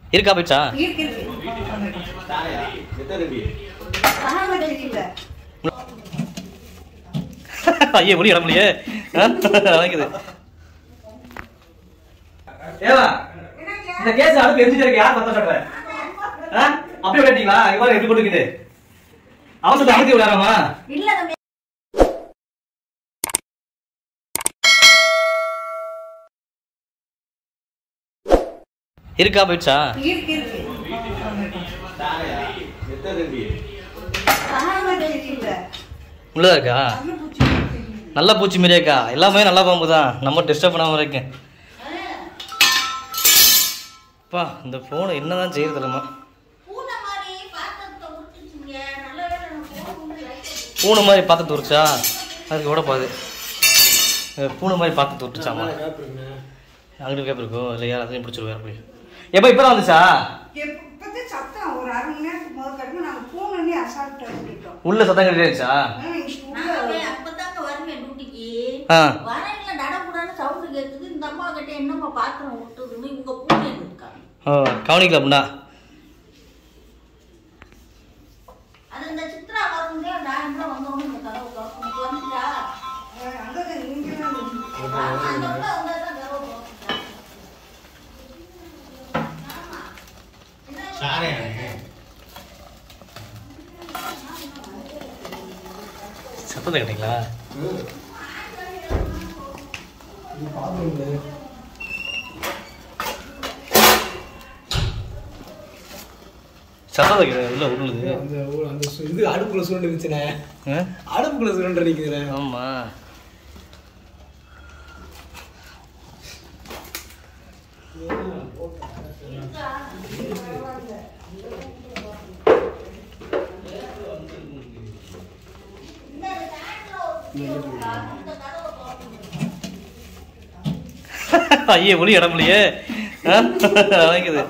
இருக்கா போயிடுச்சா இருக்கு இருக்கு தாயா எத்தனை தம்பி தாங்க தெரியல ஐயே முடி இட முடியே வாங்கிக்குது ஏவா இந்த கேஸ் அடுப்பு எரிஞ்சுட்டு இருக்கு யார் பத்த சொல்ற ஆ? அப்படியே விட்டீங்களா இவ்வாறு எப்படி போட்டுக்கிட்டு அவசரத்தை அமுத்தி விடாராமா இல்ல தம்பி இருக்கா போயிடுச்சா இருக்கு இருக்கு தாயா எத்தனை தம்பி தாங்க தெரியல உள்ளதா இருக்கா நல்ல பூச்சி இருக்கு. நல்ல பூச்சி மாரியே இருக்கா எல்லாமே நல்ல பாம்பு தான் நம்ம டிஸ்டர்ப் பண்ணாம இருக்கேன் அப்பா இந்த ஃபோனை என்னதான் செய்யறதில்லம்மா பூனை மாதிரி பாத்திரத்தை உருட்டுச்சுங்க. நல்ல வேளை நான் phone உள்ள light அடிச்சு. பூனை மாதிரி பார்த்து தூரிச்சா அதுக்கு விட பாது பூனை மாதிரி பார்த்து தூரிச்சாமா அங்கிட்டு கேப் இருக்கும் இல்லை யார் அதையும் பிடிச்சிருவாரு போய் எப்போ இப்போ தான் வந்துச்சா இப்பதான் சத்தம் ஒரு அரை மணி நேரத்துக்கு முதல் கட்டுமே நாங்க பூனை அசால்ட்டா விட்டுட்டோம் உள்ள சத்தம் கட்டிருச்சா ஆனா இங்க உள்ள நானே அப்பதாங்க வருவேன் டியூட்டிக்கு ஆ வரையில நடக்கூடாது சவுண்டு கேட்குது இந்த அம்மா கிட்ட என்னம்மா பாத்திரம் விட்டுதுன்னு இவங்க பூனை இருக்காங்க ஓ கவனிக்கல அப்படின்னா அது இந்த சித்ரா வரும்போதே டாயம் வந்தோன்னு இந்த கதவு திறக்கும் வந்துட்டா அஹ் அங்கதான் நீங்களாம் அந்த உள்ள வந்தாதான் கதவு திறக்குதா? சாரையானே சத்தத்தை கேட்டீங்களா சத்தத்தை கேட்க உள்ள உருளுது அந்த ஊ- அந்த சு- இது அடுப்புக்குள்ள சுருண்டு இருந்துச்சுண்ணே ஆ? அடுப்புக்குள்ள சுருண்டு நிக்குதுண்ணே ஆமா ஐயே ஒளி இடம் இல்லையே ஆ? வாங்கிக்குது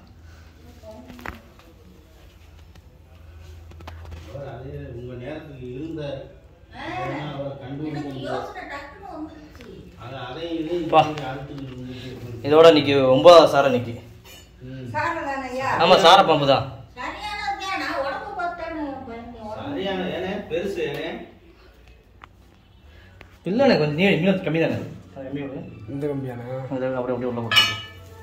அவர் அதே உங்க நேரத்துக்கு இருந்த ஆ, அவரை எனக்கு கண்டுபிடிக்க யோசனை டக்குன்னு வந்துருச்சு அது அதையும் இதையும் பா. அடுத்து இதோட இன்னைக்கு ஒன்பதாவது சாரம் இன்னைக்கு சாரதானையா ஆமா சார பாம்பு தான் சரியானதுதான் நான் உடம்பு பார்த்தானே பயந்தேன். உடம்பு சரியான ஏனே பெருசு ஏனே இல்லைண்ணே கொஞ்சம் நீ இன்னும் கம்மி தானே அது கம்மி விடு. இந்த கம்பியாண்ணா அது அப்படியே அப்படியே உள்ள போட்டு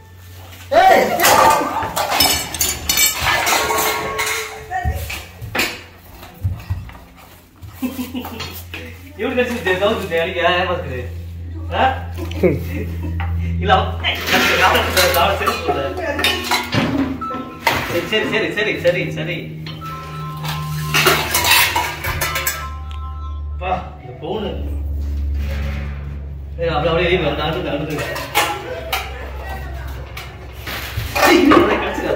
இவரு கழிச்சு கவுத்து அடிக்க ஏமாத்துது ஆ? இல்ல அவன் அவன் அவன் சரி சொல்ற. சரி சரி சரி சரி சரி சரி பா இந்த போனு ஏய், அப்படியே அப்படியே leave பண்ணு. அடுத்து அடுத்து ஐய், அப்படியே கடிச்சிடா.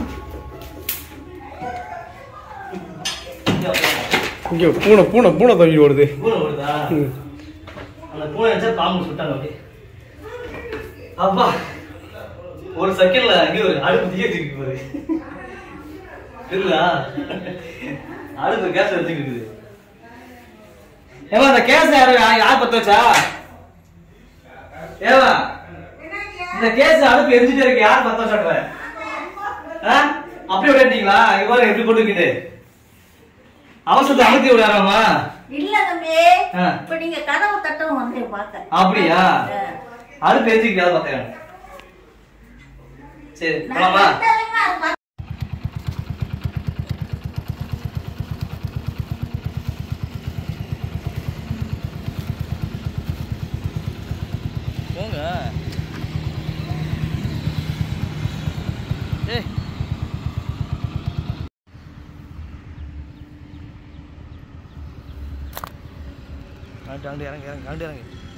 இங்க அப்படியே. இங்க பூனை பூனை பூனை தம்பி ஓடுது பூனை ஓடுதா? ம். அந்த பூனை வச்சா பாம்பு சுட்டாங்க அப்படியே அப்பா ஒரு செகண்ட்ல அங்கே ஒரு அடுப்பு தீய தூக்கி போகுது இல்லா அடுப்பு கேஸ் வச்சுக்கிட்டு ஏவா அந்த கேஸ் யாரு யார் பத்த வச்சா ஏவா இந்த கேஸ் அடுப்பு எரிஞ்சுட்டு இருக்கு யார் பத்த சொல்ற ஆ? அப்படியே விட்டீங்களா இவ்வாறு எப்படி போட்டுக்கிட்டு அவசரத்தை அமுத்தி விடாராமா இல்ல தம்பி ஆ. இப்ப நீங்க கதவு தட்டவும் வந்து பார்த்தேன் அப்படியா ஆ. அடுப்பு எரிஞ்சுக்கிட்டாது பார்த்தேன் சரி நான் போலாமா வந்ததுமே அது பார்த்து- போங்க ஏய் அங்கிட்டு அங்கிட்டு இறங்கு இறங்கு அங்கிட்டு இறங்கு